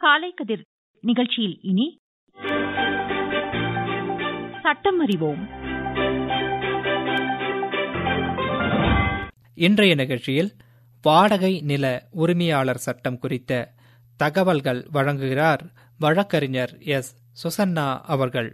காலை கதிர் நிகழ்ச்சியில் இனி சட்டம் அறிவோம் இன்றைய நிகழ்ச்சியில் வாடகை நில உரிமையாளர் சட்டம் குறித்த தகவல்கள் வழங்குகிறார் வழக்கறிஞர் எஸ் சுசன்னா அவர்கள்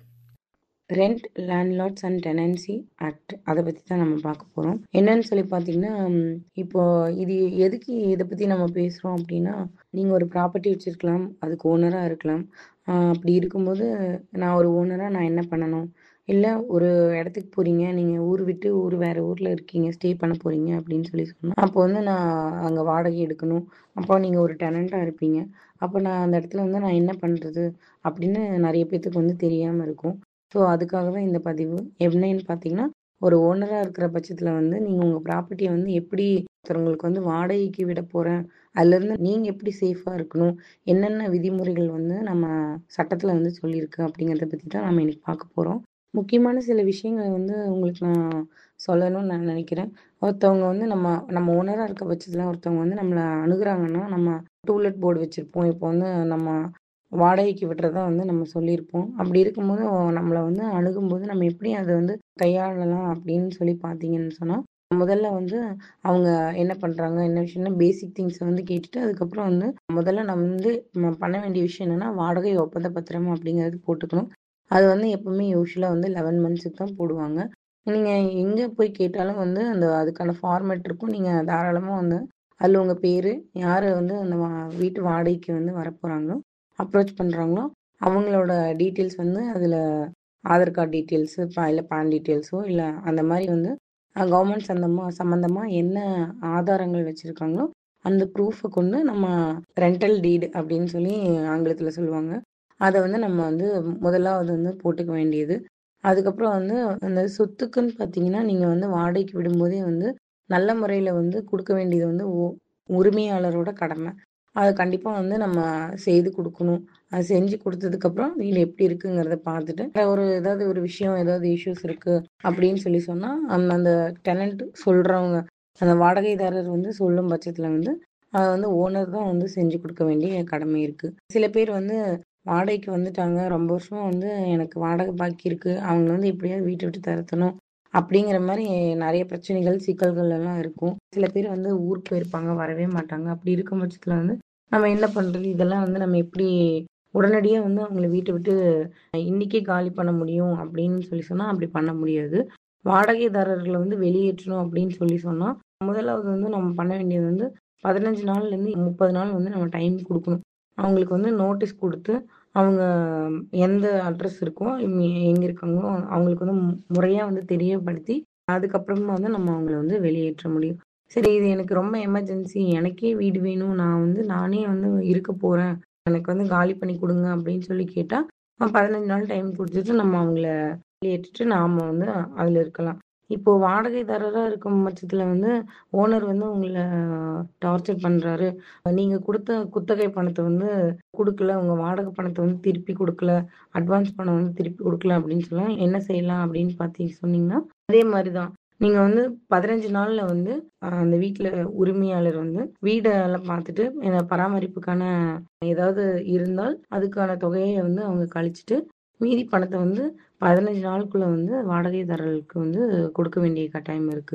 rent landlords and tenancy act அதை பற்றி தான் நம்ம பார்க்க போகிறோம் என்னன்னு சொல்லி பார்த்தீங்கன்னா ம், இப்போ இது எதுக்கு இதை பற்றி நம்ம பேசுகிறோம் அப்படின்னா நீங்கள் ஒரு ப்ராப்பர்ட்டி வச்சுருக்கலாம் அதுக்கு ஓனராக இருக்கலாம் ஆஹ் அப்படி இருக்கும்போது நான் ஒரு ஓனராக நான் என்ன பண்ணணும் இல்லை ஒரு இடத்துக்கு போகிறீங்க நீங்கள் ஊர் விட்டு ஊர் வேறு ஊரில் இருக்கீங்க ஸ்டே பண்ண போகிறீங்க அப்படின்னு சொல்லி சொன்னால் அப்போ வந்து நான் அங்கே வாடகை எடுக்கணும் அப்போ நீங்கள் ஒரு டெனண்ட்டாக இருப்பீங்க அப்போ நான் அந்த இடத்துல வந்து நான் என்ன பண்ணுறது அப்படின்னு நிறைய பேர்த்துக்கு வந்து தெரியாமல் இருக்கும் ஸோ அதுக்காக தான் இந்த பதிவு என்னன்னு பார்த்தீங்கன்னா ஒரு ஓனராக இருக்கிற பட்சத்தில் வந்து நீங்கள் உங்கள் ப்ராப்பர்ட்டியை வந்து எப்படி ஒருத்தவங்களுக்கு வந்து வாடகைக்கு விட போகிறேன் அதுலேருந்து நீங்கள் எப்படி சேஃபாக இருக்கணும் என்னென்ன விதிமுறைகள் வந்து நம்ம சட்டத்தில் வந்து சொல்லியிருக்கு அப்படிங்கிறத பற்றி தான் நம்ம இன்னைக்கு பார்க்க போகிறோம் முக்கியமான சில விஷயங்களை வந்து உங்களுக்கு நான் சொல்லணும்னு நான் நினைக்கிறேன் ஒருத்தவங்க வந்து நம்ம நம்ம ஓனராக இருக்க பட்சத்தில் ஒருத்தவங்க வந்து நம்மளை அணுகுறாங்கன்னா நம்ம டூலெட் போர்டு வச்சுருப்போம் இப்போ வந்து நம்ம வாடகைக்கு விடுறதா வந்து நம்ம சொல்லியிருப்போம் அப்படி இருக்கும்போது அவ- நம்மளை வந்து அணுகும்போது நம்ம எப்படி அதை வந்து கையாளலாம் அப்படின்னு சொல்லி பார்த்தீங்கன்னு சொன்னால் முதல்ல வந்து அவங்க என்ன பண்ணுறாங்க என்ன விஷயம்னா பேசிக் திங்ஸை வந்து கேட்டுட்டு அதுக்கப்புறம் வந்து முதல்ல நம்ம வந்து நம்ம பண்ண வேண்டிய விஷயம் என்னன்னா வாடகை ஒப்பந்த பத்திரம் அப்படிங்கிறது போட்டுக்கணும் அது வந்து எப்பவுமே யூஸ்வலாக வந்து லெவன் மந்த்ஸுக்கு தான் போடுவாங்க நீங்கள் எங்கே போய் கேட்டாலும் வந்து அந்த அதுக்கான ஃபார்மேட் இருக்கும் நீங்கள் தாராளமாக வந்து அதில் உங்கள் பேர் யார் வந்து அந்த வா- வீட்டு வாடகைக்கு வந்து வரப்போகிறாங்களோ அப்ரோச் பண்ணுறாங்களோ அவங்களோட டீட்டெயில்ஸ் வந்து அதில் ஆதார் கார்டு டீட்டெயில்ஸு இல்லை பேன் டீட்டெயில்ஸோ இல்லை அந்த மாதிரி வந்து கவர்மெண்ட் சந்தமாக சம்மந்தமாக என்ன ஆதாரங்கள் வச்சுருக்காங்களோ அந்த ப்ரூஃபை கொண்டு நம்ம ரெண்டல் டீடு அப்படின்னு சொல்லி ஆங்கிலத்தில் சொல்லுவாங்க அதை வந்து நம்ம வந்து முதலாவது வந்து போட்டுக்க வேண்டியது அதுக்கப்புறம் வந்து அந்த சொத்துக்குன்னு பார்த்தீங்கன்னா நீங்கள் வந்து வாடகைக்கு விடும்போதே வந்து நல்ல முறையில் வந்து கொடுக்க வேண்டியது வந்து உ- உரிமையாளரோட கடமை அதை கண்டிப்பாக வந்து நம்ம செய்து கொடுக்கணும் அது செஞ்சு கொடுத்ததுக்கப்புறம் வீடு எப்படி இருக்குங்கிறத பார்த்துட்டு ஒரு ஏதாவது ஒரு விஷயம் ஏதாவது இஷ்யூஸ் இருக்கு அப்படின்னு சொல்லி சொன்னால் அந்த அந்த டெனண்ட் சொல்கிறவங்க அந்த வாடகைதாரர் வந்து சொல்லும் பட்சத்தில் வந்து அதை வந்து ஓனர் தான் வந்து செஞ்சு கொடுக்க வேண்டிய கடமை இருக்குது சில பேர் வந்து வாடகைக்கு வந்துட்டாங்க ரொம்ப வருஷம் வந்து எனக்கு வாடகை பாக்கி இருக்கு அவங்க வந்து எப்படியாவது வீட்டை விட்டு தரத்தணும் அப்படிங்கிற மாதிரி நிறைய பிரச்சனைகள் சிக்கல்கள் எல்லாம் இருக்கும் சில பேர் வந்து ஊருக்கு போயிருப்பாங்க வரவே மாட்டாங்க அப்படி இருக்கும் பட்சத்தில் வந்து நம்ம என்ன பண்றது இதெல்லாம் வந்து நம்ம எப்படி உடனடியாக வந்து அவங்கள வீட்டை விட்டு இன்னைக்கே காலி பண்ண முடியும் அப்படின்னு சொல்லி சொன்னால் அப்படி பண்ண முடியாது வாடகைதாரர்களை வந்து வெளியேற்றணும் அப்படின்னு சொல்லி சொன்னால் முதலாவது வந்து நம்ம பண்ண வேண்டியது வந்து பதினஞ்சு நாள்லேருந்து முப்பது நாள் வந்து நம்ம டைம் கொடுக்கணும் அவங்களுக்கு வந்து நோட்டீஸ் கொடுத்து அவங்க எந்த அட்ரஸ் இருக்கோ இங்க- எங்க இருக்காங்களோ அவங்களுக்கு வந்து முறையாக வந்து தெரியப்படுத்தி அதுக்கப்புறமா வந்து நம்ம அவங்கள வந்து வெளியேற்ற முடியும் சரி இது எனக்கு ரொம்ப எமர்ஜென்சி எனக்கே வீடு வேணும் நான் வந்து நானே வந்து இருக்க போறேன் எனக்கு வந்து காலி பண்ணி கொடுங்க அப்படின்னு சொல்லி கேட்டா அஹ் பதினஞ்சு நாள் டைம் கொடுத்துட்டு நம்ம அவங்கள வெளியேற்றிட்டு நாம வந்து அதுல இருக்கலாம் இப்போ வாடகைதாரரா இருக்கும் பட்சத்துல வந்து ஓனர் வந்து உங்களை டார்ச்சர் பண்றாரு நீங்க கொடுத்த குத்தகை பணத்தை வந்து கொடுக்கல உங்க வாடகை பணத்தை வந்து திருப்பி கொடுக்கல அட்வான்ஸ் பணம் வந்து திருப்பி கொடுக்கல அப்படின்னு சொல்லலாம் என்ன செய்யலாம் அப்படின்னு பார்த்து சொன்னீங்கன்னா அதே மாதிரிதான் நீங்க வந்து பதினஞ்சு நாள்ல வந்து அஹ், அந்த வீட்டுல உரிமையாளர் வந்து வீடெல்லாம் பார்த்துட்டு இந்த பராமரிப்புக்கான ஏதாவது இருந்தால் அதுக்கான தொகையை வந்து அவங்க கழிச்சிட்டு மீதி பணத்தை வந்து பதினஞ்சு நாளுக்குள்ள வந்து வாடகைதாரர்களுக்கு வந்து கொடுக்க வேண்டிய கட்டாயம் இருக்கு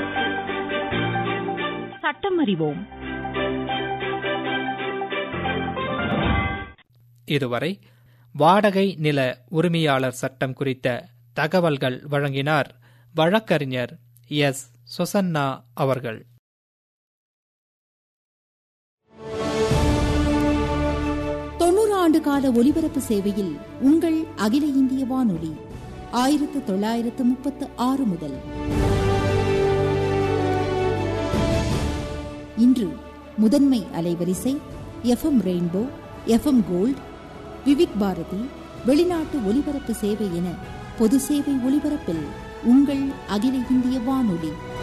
சட்டம் அறிவோம் இதுவரை வாடகை நில உரிமையாளர் சட்டம் குறித்த தகவல்கள் வழங்கினார் வழக்கறிஞர் எஸ் சுசன்னா அவர்கள் தொண்ணூறு ஆண்டு கால ஒலிபரப்பு சேவையில் உங்கள் அகில இந்திய வானொலி ஆயிரத்து தொள்ளாயிரத்து முப்பத்து ஆறு முதல் இன்று முதன்மை அலைவரிசை FM rainbow FM gold Vividh Bharati வெளிநாட்டு ஒலிபரப்பு சேவை என பொது சேவை ஒலிபரப்பில் உங்கள் அகில இந்திய வானொலி